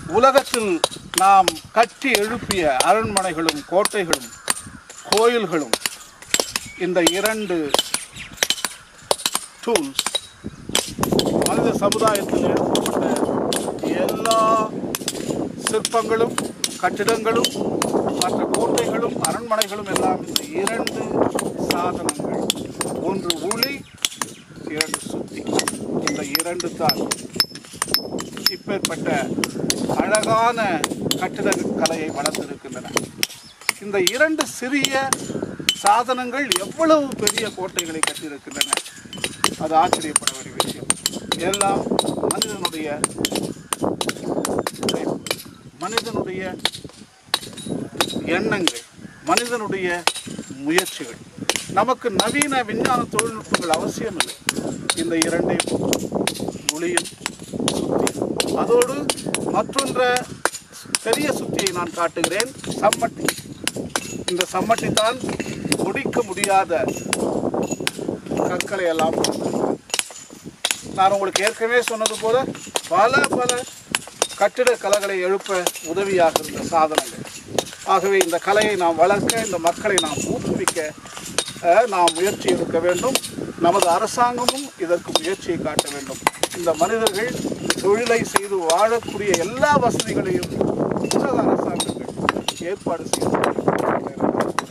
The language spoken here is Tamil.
உலகத்தில் நாம் கட்டி எழுப்பிய அரண்மனைகளும் கோட்டைகளும் கோயில்களும் இந்த இரண்டு டூல்ஸ் மனித சமுதாயத்தில் எழுப்பப்பட்ட எல்லா சிற்பங்களும் கட்டிடங்களும் மற்ற கோட்டைகளும் அரண்மனைகளும் எல்லாம் இந்த இரண்டு சாதனங்கள் ஒன்று உளி இரண்டு சுத்தி இந்த இரண்டு தான் இப்பேற்பட்ட அழகான கட்டிட கலையை வளர்த்திருக்கின்றன இந்த இரண்டு சிறிய சாதனங்கள் எவ்வளவு பெரிய கோட்டைகளை கட்டியிருக்கின்றன அது ஆச்சரியப்பட வேண்டிய விஷயம் எல்லாம் மனிதனுடைய மனிதனுடைய எண்ணங்கள் மனிதனுடைய முயற்சிகள் நமக்கு நவீன விஞ்ஞான தொழில்நுட்பங்கள் அவசியம் இல்லை இந்த இரண்டை ஒளியும் சுத்தி அதோடு மற்றொன்ற பெரிய சுத்தியை நான் காட்டுகிறேன் சம்மட்டி இந்த சம்மட்டி தான் முடிக்க முடியாத கற்களை எல்லாம் கொண்டிருக்கிறது. நான் உங்களுக்கு ஏற்கனவே சொன்னது போல பல பல கட்டிட கலைகளை எழுப்ப உதவியாக இருந்த சாதனங்கள் ஆகவே இந்த கலையை நாம் வளர்க்க இந்த மக்களை நாம் ஊக்குவிக்க அஹ், நாம் முயற்சி எடுக்க வேண்டும் நமது அரசாங்கமும் இதற்கு முயற்சியை காட்ட வேண்டும் இந்த மனிதர்கள் தொழிலை செய்து வாழக்கூடிய எல்லா வசதிகளையும் உலக அரசாங்கங்கள் ஏற்பாடு செய்து